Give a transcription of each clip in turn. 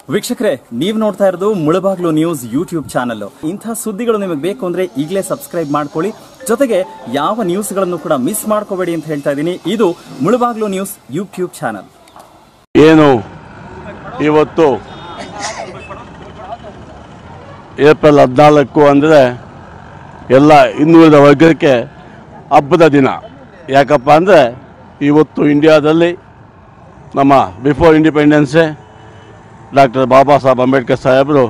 ವೀಕ್ಷಕರೇ ನೀವು ನೋಡ್ತಾ ಇರೋದು ಮುಳಬಾಗ್ಲು ನ್ಯೂಸ್ ಯೂಟ್ಯೂಬ್ ಚಾನಲ್ ಇಂಥ ಸುದ್ದಿಗಳು ನಿಮಗೆ ಬೇಕು ಅಂದ್ರೆ ಈಗಲೇ ಸಬ್ಸ್ಕ್ರೈಬ್ ಮಾಡ್ಕೊಳ್ಳಿ ಜೊತೆಗೆ ಯಾವ ನ್ಯೂಸ್ಗಳನ್ನು ಕೂಡ ಮಿಸ್ ಮಾಡ್ಕೋಬೇಡಿ ಅಂತ ಹೇಳ್ತಾ ಇದ್ದೀನಿ ಇದು ಮುಳಬಾಗ್ಲು ನ್ಯೂಸ್ ಯೂಟ್ಯೂಬ್ ಚಾನಲ್ ಏನು ಇವತ್ತು ಏಪ್ರಿಲ್ ಹದಿನಾಲ್ಕು ಅಂದರೆ ಎಲ್ಲ ಹಿಂದುಳಿದ ವರ್ಗಕ್ಕೆ ಹಬ್ಬದ ದಿನ ಯಾಕಪ್ಪ ಅಂದರೆ ಇವತ್ತು ಇಂಡಿಯಾದಲ್ಲಿ ನಮ್ಮ ಬಿಫೋರ್ ಇಂಡಿಪೆಂಡೆನ್ಸೇ ಡಾಕ್ಟರ್ ಬಾಬಾ ಸಾಹೇಬ್ ಅಂಬೇಡ್ಕರ್ ಸಾಹೇಬರು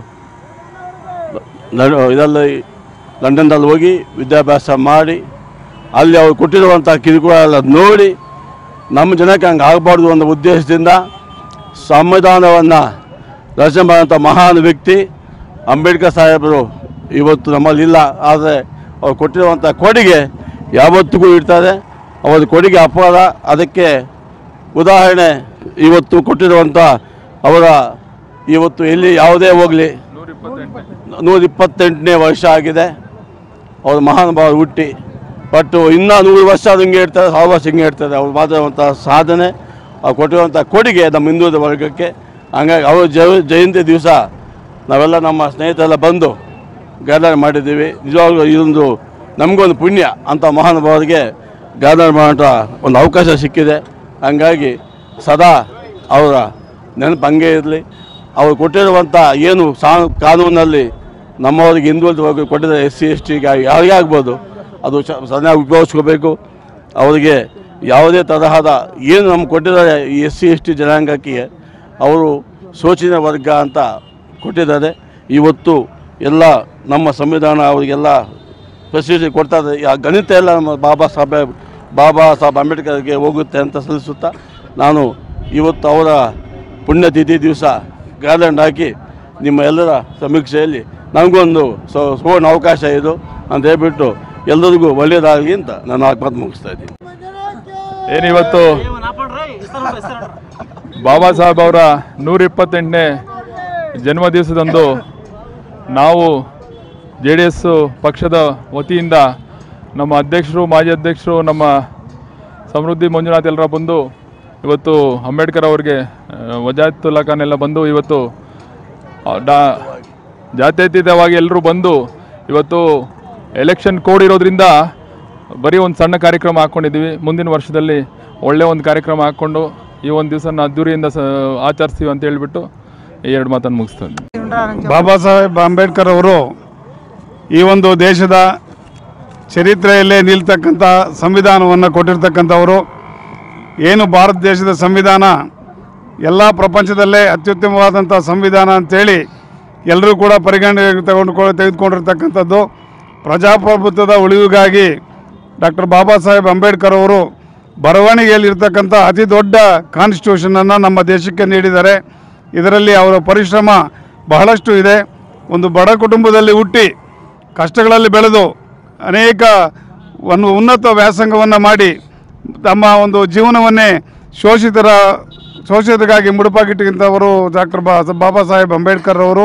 ಲ- ಇದರಲ್ಲಿ ಲಂಡನ್ನಲ್ಲಿ ಹೋಗಿ ವಿದ್ಯಾಭ್ಯಾಸ ಮಾಡಿ ಅಲ್ಲಿ ಅವರು ಕೊಟ್ಟಿರುವಂಥ ಕಿರುಕುಳ ಎಲ್ಲ ನೋಡಿ ನಮ್ಮ ಜನಕ್ಕೆ ಹಂಗೆ ಆಗಬಾರ್ದು ಅನ್ನೋ ಉದ್ದೇಶದಿಂದ ಸಂವಿಧಾನವನ್ನು ರಚನೆ ಮಾಡಿದಂಥ ಮಹಾನ್ ವ್ಯಕ್ತಿ ಅಂಬೇಡ್ಕರ್ ಸಾಹೇಬರು ಇವತ್ತು ನಮ್ಮಲ್ಲಿಲ್ಲ ಆದರೆ ಅವ್ರು ಕೊಟ್ಟಿರುವಂಥ ಕೊಡುಗೆ ಯಾವತ್ತಿಗೂ ಇರ್ತಾರೆ ಅವರ ಕೊಡುಗೆ ಅಪರಾಧ ಅದಕ್ಕೆ ಉದಾಹರಣೆ ಇವತ್ತು ಕೊಟ್ಟಿರುವಂಥ ಅವರ ಇವತ್ತು ಎಲ್ಲಿ ಯಾವುದೇ ಹೋಗಲಿ ನೂರ ಇಪ್ಪತ್ತೆಂಟನೇ ವರ್ಷ ಆಗಿದೆ ಅವ್ರು ಮಹಾನುಭಾವರು ಹುಟ್ಟಿ ಬಟ್ ಇನ್ನೂ ನೂರು ವರ್ಷ ಅದು ಹಿಂಗೆ ಇರ್ತಾರೆ ಸಾವಿರ ವರ್ಷ ಹಿಂಗೆ ಇರ್ತಾರೆ ಅವ್ರು ಮಾಡಿರುವಂಥ ಸಾಧನೆ ಅವ್ರು ಕೊಟ್ಟಿರುವಂಥ ಕೊಡುಗೆ ನಮ್ಮ ಹಿಂದುಳಿದ ವರ್ಗಕ್ಕೆ ಹಂಗಾಗಿ ಅವ್ರ ಜ ಜಯಂತಿ ದಿವಸ ನಾವೆಲ್ಲ ನಮ್ಮ ಸ್ನೇಹಿತರೆಲ್ಲ ಬಂದು ಗ್ಯಾದರ್ ಮಾಡಿದ್ದೀವಿ ನಿಜವಾಗ್ಲೂ ಇದೊಂದು ನಮಗೊಂದು ಪುಣ್ಯ ಅಂಥ ಮಹಾನುಭಾವರಿಗೆ ಗ್ಯಾದರ್ ಮಾಡೋಂಥ ಒಂದು ಅವಕಾಶ ಸಿಕ್ಕಿದೆ ಹಂಗಾಗಿ ಸದಾ ಅವರ ನೆನಪು ಹಂಗೆ ಇರಲಿ ಅವ್ರು ಕೊಟ್ಟಿರುವಂಥ ಏನು ಸಾ ಕಾನೂನಲ್ಲಿ ನಮ್ಮವರಿಗೆ ಹಿಂದುಳಿದ ವರ್ಗ ಕೊಟ್ಟಿದ್ದ ಎಸ್ ಸಿ ಎಸ್ ಟಿಗೆ ಯಾರಿಗೇ ಆಗ್ಬೋದು ಅದು ಚ ಚೆನ್ನಾಗಿ ಉಪಯೋಗಿಸ್ಕೋಬೇಕು ಅವರಿಗೆ ಯಾವುದೇ ತರಹದ ಏನು ನಮ್ಗೆ ಕೊಟ್ಟಿದ್ದಾರೆ ಈ ಎಸ್ ಸಿ ಎಸ್ ಟಿ ಜನಾಂಗಕ್ಕೆ ಅವರು ಶೋಚನೀಯ ವರ್ಗ ಅಂತ ಕೊಟ್ಟಿದ್ದಾರೆ ಇವತ್ತು ಎಲ್ಲ ನಮ್ಮ ಸಂವಿಧಾನ ಅವರಿಗೆಲ್ಲ ಫೆಸಿಲಿಟಿ ಕೊಡ್ತಾ ಇದೆ ಆ ಗಣಿತ ಎಲ್ಲ ನಮ್ಮ ಬಾಬಾ ಸಾಹೇಬ್ ಬಾಬಾ ಸಾಹೇಬ್ ಅಂಬೇಡ್ಕರ್ಗೆ ಹೋಗುತ್ತೆ ಅಂತ ಸಲ್ಲಿಸುತ್ತಾ ನಾನು ಇವತ್ತು ಅವರ ಪುಣ್ಯತಿಥಿ ದಿವಸ ಗಾರ್ಲೆಂಡ್ ಹಾಕಿ ನಿಮ್ಮ ಎಲ್ಲರ ಸಮೀಕ್ಷೆಯಲ್ಲಿ ನನಗೊಂದು ಸೊ ಸುವರ್ಣ ಅವಕಾಶ ಇದು ಅಂತ ಹೇಳ್ಬಿಟ್ಟು ಎಲ್ಲರಿಗೂ ಒಳ್ಳೆಯದಾಗಲಿ ಅಂತ ನಾನು ಮಾತು ಮುಗಿಸ್ತಾ ಇದ್ದೀನಿ ಏನಿವತ್ತು ಬಾಬಾ ಸಾಹೇಬ್ ಅವರ ನೂರ ಇಪ್ಪತ್ತೆಂಟನೇ ಜನ್ಮ ದಿವಸದಂದು ನಾವು ಜೆ ಡಿ ಎಸ್ ಪಕ್ಷದ ವತಿಯಿಂದ ನಮ್ಮ ಅಧ್ಯಕ್ಷರು ಮಾಜಿ ಅಧ್ಯಕ್ಷರು ನಮ್ಮ ಸಮೃದ್ಧಿ ಮಂಜುನಾಥ್ ಎಲ್ಲರ ಬಂದು ಇವತ್ತು ಅಂಬೇಡ್ಕರ್ ಅವರಿಗೆ ವಜಾಯತುಲ್ಲಾ ಖಾನ್ ಎಲ್ಲ ಬಂದು ಇವತ್ತು ಆ, ಡಾ ಜಾತ್ಯತೀತವಾಗಿ ಎಲ್ಲರೂ ಬಂದು ಇವತ್ತು ಎಲೆಕ್ಷನ್ ಕೋಡ್ ಇರೋದ್ರಿಂದ ಬರೀ ಒಂದು ಸಣ್ಣ ಕಾರ್ಯಕ್ರಮ ಹಾಕ್ಕೊಂಡಿದ್ದೀವಿ ಮುಂದಿನ ವರ್ಷದಲ್ಲಿ ಒಳ್ಳೆಯ ಒಂದು ಕಾರ್ಯಕ್ರಮ ಹಾಕ್ಕೊಂಡು ಈ ಒಂದು ದಿವಸನ ಅದ್ದೂರಿಯಿಂದ ಸ ಆಚರಿಸ್ತೀವಿ ಅಂತ ಹೇಳ್ಬಿಟ್ಟು ಈ ಎರಡು ಮಾತನ್ನು ಮುಗಿಸ್ತೀನಿ ಬಾಬಾ ಸಾಹೇಬ್ ಅಂಬೇಡ್ಕರ್ ಅವರು ಈ ಒಂದು ದೇಶದ ಚರಿತ್ರೆಯಲ್ಲೇ ನಿಲ್ತಕ್ಕಂಥ ಸಂವಿಧಾನವನ್ನು ಕೊಟ್ಟಿರ್ತಕ್ಕಂಥವರು ಏನು ಭಾರತ ದೇಶದ ಸಂವಿಧಾನ ಎಲ್ಲ ಪ್ರಪಂಚದಲ್ಲೇ ಅತ್ಯುತ್ತಮವಾದಂಥ ಸಂವಿಧಾನ ಅಂತೇಳಿ ಎಲ್ಲರೂ ಕೂಡ ಪರಿಗಣನೆಗೆ ತಗೊಂಡು ತೆಗೆದುಕೊಂಡಿರ್ತಕ್ಕಂಥದ್ದು ಪ್ರಜಾಪ್ರಭುತ್ವದ ಉಳಿವಿಗಾಗಿ ಡಾಕ್ಟರ್ ಬಾಬಾ ಸಾಹೇಬ್ ಅಂಬೇಡ್ಕರ್ ಅವರು ಬರವಣಿಗೆಯಲ್ಲಿರ್ತಕ್ಕಂಥ ಅತಿ ದೊಡ್ಡ ಕಾನ್ಸ್ಟಿಟ್ಯೂಷನನ್ನು ನಮ್ಮ ದೇಶಕ್ಕೆ ನೀಡಿದ್ದಾರೆ ಇದರಲ್ಲಿ ಅವರ ಪರಿಶ್ರಮ ಬಹಳಷ್ಟು ಇದೆ ಒಂದು ಬಡ ಕುಟುಂಬದಲ್ಲಿ ಹುಟ್ಟಿ ಕಷ್ಟಗಳಲ್ಲಿ ಬೆಳೆದು ಅನೇಕ ಒಂದು ಉನ್ನತ ವ್ಯಾಸಂಗವನ್ನು ಮಾಡಿ ತಮ್ಮ ಒಂದು ಜೀವನವನ್ನೇ ಶೋಷಿತರ ಶೋಷಿತರಿಗಾಗಿ ಮುಡುಪಾಗಿಟ್ಟಂಥವರು ಡಾಕ್ಟರ್ ಬಾ ಬಾಬಾ ಸಾಹೇಬ್ ಅಂಬೇಡ್ಕರ್ ಅವರು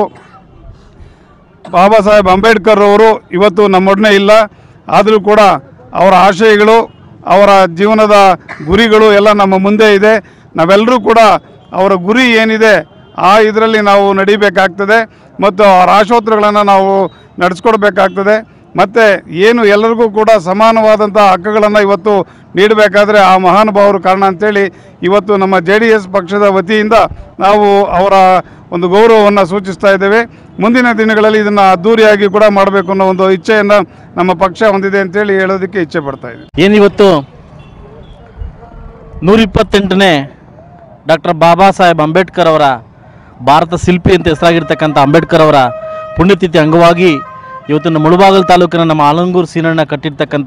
ಬಾಬಾ ಸಾಹೇಬ್ ಅಂಬೇಡ್ಕರ್ ಅವರು ಇವತ್ತು ನಮ್ಮೊಡನೆ ಇಲ್ಲ ಆದರೂ ಕೂಡ ಅವರ ಆಶಯಗಳು ಅವರ ಜೀವನದ ಗುರಿಗಳು ಎಲ್ಲ ನಮ್ಮ ಮುಂದೆ ಇದೆ ನಾವೆಲ್ಲರೂ ಕೂಡ ಅವರ ಗುರಿ ಏನಿದೆ ಆ ಇದರಲ್ಲಿ ನಾವು ನಡಿಬೇಕಾಗ್ತದೆ ಮತ್ತು ಅವರ ಆಶೋತ್ತರಗಳನ್ನು ನಾವು ನಡೆಸ್ಕೊಡ್ಬೇಕಾಗ್ತದೆ ಮತ್ತು ಏನು ಎಲ್ಲರಿಗೂ ಕೂಡ ಸಮಾನವಾದಂಥ ಹಕ್ಕುಗಳನ್ನು ಇವತ್ತು ನೀಡಬೇಕಾದ್ರೆ ಆ ಮಹಾನುಭಾವರು ಕಾರಣ ಅಂತೇಳಿ ಇವತ್ತು ನಮ್ಮ ಜೆ ಡಿ ಎಸ್ ಪಕ್ಷದ ವತಿಯಿಂದ ನಾವು ಅವರ ಒಂದು ಗೌರವವನ್ನು ಸೂಚಿಸ್ತಾ ಇದ್ದೇವೆ ಮುಂದಿನ ದಿನಗಳಲ್ಲಿ ಇದನ್ನು ಅದ್ದೂರಿಯಾಗಿ ಕೂಡ ಮಾಡಬೇಕು ಅನ್ನೋ ಒಂದು ಇಚ್ಛೆಯನ್ನು ನಮ್ಮ ಪಕ್ಷ ಹೊಂದಿದೆ ಅಂತೇಳಿ ಹೇಳೋದಕ್ಕೆ ಇಚ್ಛೆ ಪಡ್ತಾ ಇದ್ದೀವಿ ಏನಿವತ್ತು ನೂರಿಪ್ಪತ್ತೆಂಟನೇ ಡಾಕ್ಟರ್ ಬಾಬಾ ಸಾಹೇಬ್ ಅಂಬೇಡ್ಕರ್ ಅವರ ಭಾರತ ಶಿಲ್ಪಿ ಅಂತ ಹೆಸರಾಗಿರ್ತಕ್ಕಂಥ ಅಂಬೇಡ್ಕರ್ ಅವರ ಪುಣ್ಯತಿಥಿ ಅಂಗವಾಗಿ ಇವತ್ತು ನಮ್ಮ ಮುಳುಬಾಗಲ್ ತಾಲೂಕಿನ ನಮ್ಮ ಆಲಂಗೂರು ಸೀನಣ್ಣ ಕಟ್ಟಿರ್ತಕ್ಕಂಥ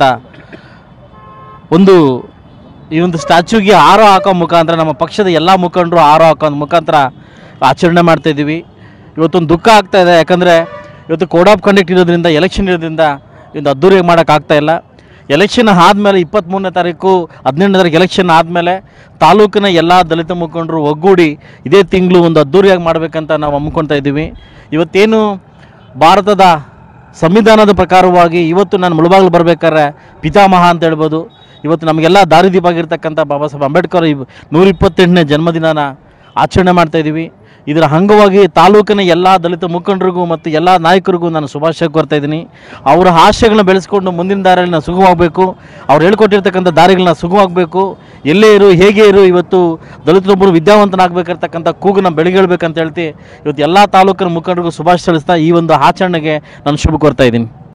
ಒಂದು ಈ ಒಂದು ಸ್ಟ್ಯಾಚ್ಯೂಗೆ ಹಾರ ಹಾಕೋ ಮುಖಾಂತರ ನಮ್ಮ ಪಕ್ಷದ ಎಲ್ಲ ಮುಖಂಡರು ಹಾರ ಹಾಕೋ ಮುಖಾಂತರ ಆಚರಣೆ ಮಾಡ್ತಾ ಇದ್ದೀವಿ ಇವತ್ತೊಂದು ದುಃಖ ಆಗ್ತಾ ಇದೆ ಯಾಕಂದರೆ ಇವತ್ತು ಕೋಡ್ ಆಫ್ ಕಂಡಕ್ಟ್ ಇರೋದ್ರಿಂದ ಎಲೆಕ್ಷನ್ ಇರೋದ್ರಿಂದ ಒಂದು ಅದ್ದೂರಿ ಮಾಡೋಕ್ಕಾಗ್ತಾ ಇಲ್ಲ ಎಲೆಕ್ಷನ್ ಆದಮೇಲೆ ಇಪ್ಪತ್ತ್ಮೂರನೇ ತಾರೀಕು ಹದಿನೆಂಟನೇ ತಾರೀಕು ಎಲೆಕ್ಷನ್ ಆದಮೇಲೆ ತಾಲೂಕಿನ ಎಲ್ಲ ದಲಿತ ಮುಖಂಡರು ಒಗ್ಗೂಡಿ ಇದೇ ತಿಂಗಳು ಒಂದು ಅದ್ದೂರಿಯಾಗಿ ಮಾಡಬೇಕಂತ ನಾವು ಹಮ್ಮಿಕೊಳ್ತಾ ಇದ್ದೀವಿ ಇವತ್ತೇನು ಭಾರತದ ಸಂವಿಧಾನದ ಪ್ರಕಾರವಾಗಿ ಇವತ್ತು ನಾನು ಮುಳುಬಾಗಿಲು ಬರಬೇಕಾದ್ರೆ ಪಿತಾಮಹ ಅಂತ ಹೇಳ್ಬೋದು ಇವತ್ತು ನಮಗೆಲ್ಲ ದಾರಿದೀಪ ಆಗಿರ್ತಕ್ಕಂಥ ಬಾಬಾ ಸಾಹೇಬ್ ಅಂಬೇಡ್ಕರ್ ಇವ್ ನೂರ ಇಪ್ಪತ್ತೆಂಟನೇ ಜನ್ಮದಿನನ ಆಚರಣೆ ಮಾಡ್ತಾ ಇದ್ದೀವಿ ಇದರ ಅಂಗವಾಗಿ ತಾಲೂಕಿನ ಎಲ್ಲ ದಲಿತ ಮುಖಂಡರಿಗೂ ಮತ್ತು ಎಲ್ಲ ನಾಯಕರಿಗೂ ನಾನು ಶುಭಾಶಯ ಕೋರ್ತಾ ಇದ್ದೀನಿ ಅವರ ಆಶಯಗಳನ್ನ ಬೆಳೆಸ್ಕೊಂಡು ಮುಂದಿನ ದಾರಿಯಲ್ಲಿ ನಾವು ಸುಗಮವಾಗಬೇಕು ಅವ್ರು ಹೇಳ್ಕೊಟ್ಟಿರ್ತಕ್ಕಂಥ ದಾರಿಗಳನ್ನ ಸುಗಮವಾಗಬೇಕು ಎಲ್ಲೇ ಇರು ಹೇಗೆ ಇರು ಇವತ್ತು ದಲಿತರೊಬ್ಬರು ವಿದ್ಯಾವಂತನಾಗಬೇಕಿರ್ತಕ್ಕಂಥ ಕೂಗನ್ನ ಬೆಳಗೇಳ್ಬೇಕಂತ ಹೇಳ್ತಿ ಇವತ್ತು ಎಲ್ಲ ತಾಲೂಕಿನ ಮುಖಂಡರಿಗೂ ಶುಭಾಶಯ ಸಲ್ಲಿಸ್ತಾ ಈ ಒಂದು ಆಚರಣೆಗೆ ನಾನು ಶುಭ ಕೋರ್ತಾ ಇದ್ದೀನಿ